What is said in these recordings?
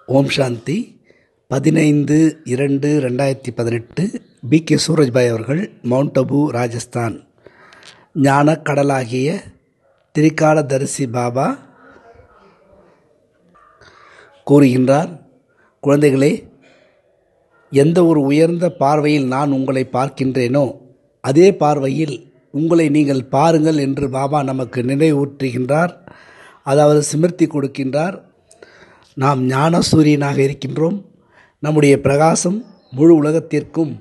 ஓம் சாந்தி பதினைந்து இரண்டு ரெண்டாயிரத்தி பதினெட்டு பி கே சூரஜ்பாய் அவர்கள் மவுண்ட் அபு ராஜஸ்தான் ஞானக் கடலாகிய திரிகாலதரிசி பாபா கூறுகின்றார் குழந்தைகளே எந்த ஒரு உயர்ந்த பார்வையில் நான் உங்களை பார்க்கின்றேனோ அதே பார்வையில் உங்களை நீங்கள் பாருங்கள் என்று பாபா நமக்கு நினைவூற்றுகின்றார் அதாவது சிமிர்த்தி கொடுக்கின்றார் நாம் ஞான சூரியனாக இருக்கின்றோம் நம்முடைய பிரகாசம் முழு உலகத்திற்கும்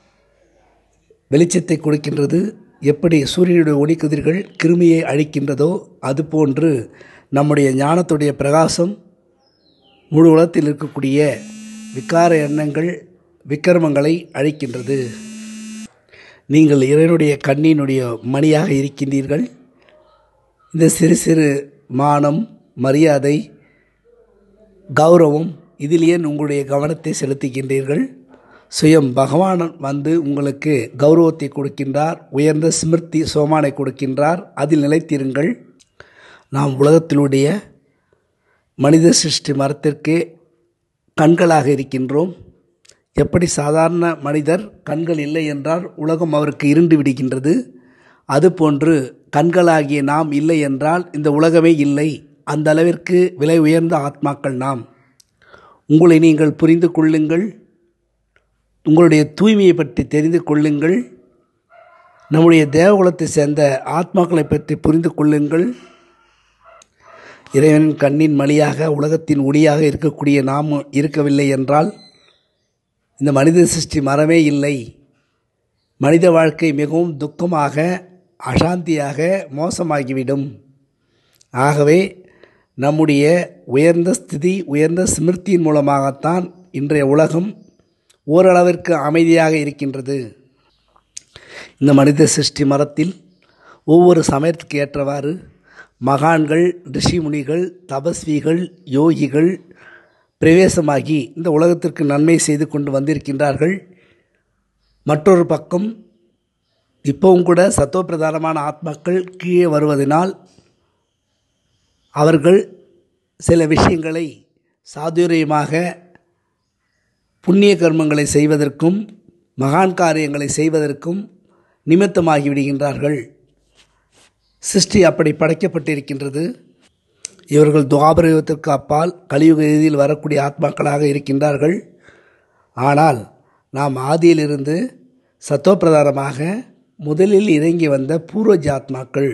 வெளிச்சத்தை கொடுக்கின்றது எப்படி சூரியனுடைய ஒளிக்கதிர்கள் கிருமியை அழிக்கின்றதோ அதுபோன்று நம்முடைய ஞானத்துடைய பிரகாசம் முழு உலகத்தில் இருக்கக்கூடிய விகார எண்ணங்கள் விக்கிரமங்களை அழிக்கின்றது நீங்கள் இறைவனுடைய கண்ணினுடைய மணியாக இருக்கின்றீர்கள் இந்த சிறு சிறு மானம் மரியாதை கௌரவம் இதில் ஏன் உங்களுடைய கவனத்தை செலுத்துகின்றீர்கள் சுயம் பகவான் வந்து உங்களுக்கு கௌரவத்தை கொடுக்கின்றார் உயர்ந்த ஸ்மிருதி சோமானை கொடுக்கின்றார் அதில் நிலைத்திருங்கள் நாம் உலகத்தினுடைய மனித சிருஷ்டி மரத்திற்கு கண்களாக இருக்கின்றோம் எப்படி சாதாரண மனிதர் கண்கள் இல்லை என்றால் உலகம் அவருக்கு இருண்டு விடுகின்றது அதுபோன்று கண்களாகிய நாம் இல்லை என்றால் இந்த உலகமே இல்லை அந்த அளவிற்கு விலை உயர்ந்த ஆத்மாக்கள் நாம் உங்களை நீங்கள் புரிந்து கொள்ளுங்கள் உங்களுடைய தூய்மையை பற்றி தெரிந்து கொள்ளுங்கள் நம்முடைய தேவகுலத்தை சேர்ந்த ஆத்மாக்களை பற்றி புரிந்து கொள்ளுங்கள் இறைவனின் கண்ணின் மணியாக உலகத்தின் ஒளியாக இருக்கக்கூடிய நாம் இருக்கவில்லை என்றால் இந்த மனித சிருஷ்டி மரமே இல்லை மனித வாழ்க்கை மிகவும் துக்கமாக அசாந்தியாக மோசமாகிவிடும் ஆகவே நம்முடைய உயர்ந்த ஸ்திதி உயர்ந்த ஸ்மிருதியின் மூலமாகத்தான் இன்றைய உலகம் ஓரளவிற்கு அமைதியாக இருக்கின்றது இந்த மனித சிருஷ்டி மரத்தில் ஒவ்வொரு சமயத்துக்கு ஏற்றவாறு மகான்கள் ரிஷிமுனிகள் தபஸ்விகள் யோகிகள் பிரவேசமாகி இந்த உலகத்திற்கு நன்மை செய்து கொண்டு வந்திருக்கின்றார்கள் மற்றொரு பக்கம் இப்போவும் கூட சத்தோப்பிரதானமான ஆத்மாக்கள் கீழே வருவதனால் அவர்கள் சில விஷயங்களை சாதுரியமாக புண்ணிய கர்மங்களை செய்வதற்கும் மகான் காரியங்களை செய்வதற்கும் நிமித்தமாகி விடுகின்றார்கள் சிருஷ்டி அப்படி படைக்கப்பட்டிருக்கின்றது இவர்கள் துவாபரயுகத்திற்கு அப்பால் கலியுக இறுதியில் வரக்கூடிய ஆத்மாக்களாக இருக்கின்றார்கள் ஆனால் நாம் ஆதியிலிருந்து சத்தோப்பிரதானமாக முதலில் இறங்கி வந்த பூர்வஜ ஆத்மாக்கள்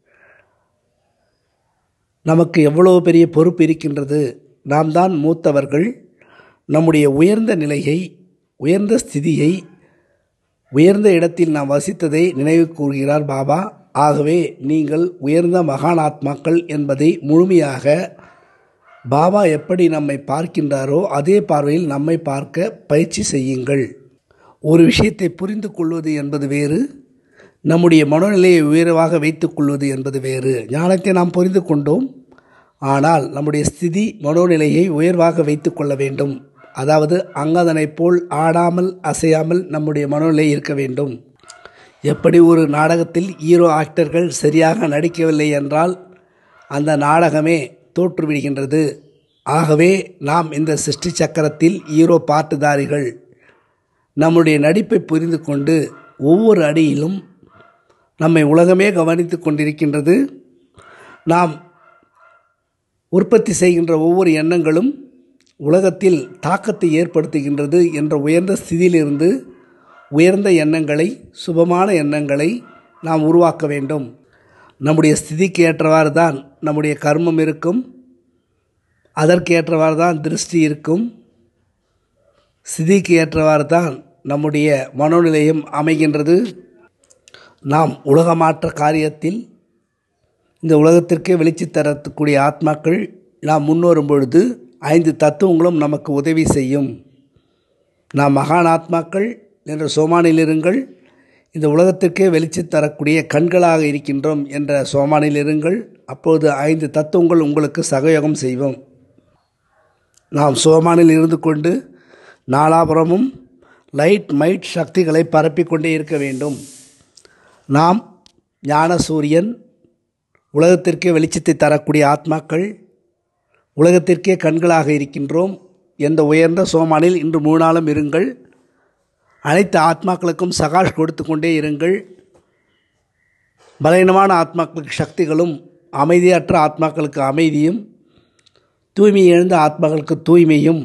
நமக்கு எவ்வளோ பெரிய பொறுப்பு இருக்கின்றது நாம் தான் மூத்தவர்கள் நம்முடைய உயர்ந்த நிலையை உயர்ந்த ஸ்திதியை உயர்ந்த இடத்தில் நாம் வசித்ததை நினைவு கூறுகிறார் பாபா ஆகவே நீங்கள் உயர்ந்த மகானாத்மாக்கள் என்பதை முழுமையாக பாபா எப்படி நம்மை பார்க்கின்றாரோ அதே பார்வையில் நம்மை பார்க்க பயிற்சி செய்யுங்கள் ஒரு விஷயத்தை புரிந்து கொள்வது என்பது வேறு நம்முடைய மனநிலையை உயர்வாக வைத்துக் கொள்வது என்பது வேறு ஞானத்தை நாம் புரிந்து கொண்டோம் ஆனால் நம்முடைய ஸ்திதி மனோநிலையை உயர்வாக வைத்து கொள்ள வேண்டும் அதாவது அங்கதனைப் போல் ஆடாமல் அசையாமல் நம்முடைய மனோநிலை இருக்க வேண்டும் எப்படி ஒரு நாடகத்தில் ஹீரோ ஆக்டர்கள் சரியாக நடிக்கவில்லை என்றால் அந்த நாடகமே தோற்றுவிடுகின்றது ஆகவே நாம் இந்த சிருஷ்டி சக்கரத்தில் ஹீரோ பாட்டுதாரிகள் நம்முடைய நடிப்பை புரிந்து கொண்டு ஒவ்வொரு அடியிலும் நம்மை உலகமே கவனித்து கொண்டிருக்கின்றது நாம் உற்பத்தி செய்கின்ற ஒவ்வொரு எண்ணங்களும் உலகத்தில் தாக்கத்தை ஏற்படுத்துகின்றது என்ற உயர்ந்த ஸ்திதியிலிருந்து உயர்ந்த எண்ணங்களை சுபமான எண்ணங்களை நாம் உருவாக்க வேண்டும் நம்முடைய ஸ்திதிக்கு ஏற்றவாறு தான் நம்முடைய கர்மம் இருக்கும் அதற்கு ஏற்றவாறு தான் திருஷ்டி இருக்கும் ஸ்திதிக்கு ஏற்றவாறு தான் நம்முடைய மனோநிலையம் அமைகின்றது நாம் உலகமாற்ற காரியத்தில் இந்த உலகத்திற்கே வெளிச்சு தரக்கூடிய ஆத்மாக்கள் நாம் முன்வரும் பொழுது ஐந்து தத்துவங்களும் நமக்கு உதவி செய்யும் நாம் மகான் ஆத்மாக்கள் என்ற சோமானில் இருங்கள் இந்த உலகத்திற்கே வெளிச்சு தரக்கூடிய கண்களாக இருக்கின்றோம் என்ற சோமானில் இருங்கள் அப்போது ஐந்து தத்துவங்கள் உங்களுக்கு சகயோகம் செய்வோம் நாம் சோமானில் இருந்து கொண்டு நாலாபுரமும் லைட் மைட் சக்திகளை பரப்பிக்கொண்டே இருக்க வேண்டும் நாம் ஞான சூரியன் உலகத்திற்கே வெளிச்சத்தை தரக்கூடிய ஆத்மாக்கள் உலகத்திற்கே கண்களாக இருக்கின்றோம் எந்த உயர்ந்த சோமானில் இன்று மூணு நாளும் இருங்கள் அனைத்து ஆத்மாக்களுக்கும் சகாஷ் கொடுத்து கொண்டே இருங்கள் பலவீனமான ஆத்மாக்களுக்கு சக்திகளும் அமைதியற்ற ஆத்மாக்களுக்கு அமைதியும் தூய்மை எழுந்த ஆத்மாக்களுக்கு தூய்மையும்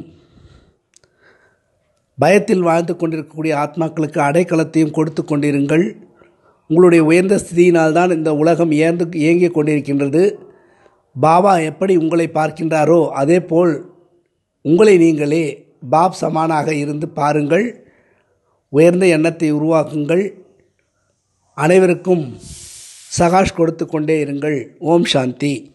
பயத்தில் வாழ்ந்து கொண்டிருக்கக்கூடிய ஆத்மாக்களுக்கு அடைக்கலத்தையும் கொடுத்து கொண்டிருங்கள் உங்களுடைய உயர்ந்த ஸ்திதியினால் தான் இந்த உலகம் இயந்து இயங்கிக் கொண்டிருக்கின்றது பாபா எப்படி உங்களை பார்க்கின்றாரோ அதே போல் உங்களை நீங்களே பாப் சமானாக இருந்து பாருங்கள் உயர்ந்த எண்ணத்தை உருவாக்குங்கள் அனைவருக்கும் சகாஷ் கொடுத்து கொண்டே இருங்கள் ஓம் சாந்தி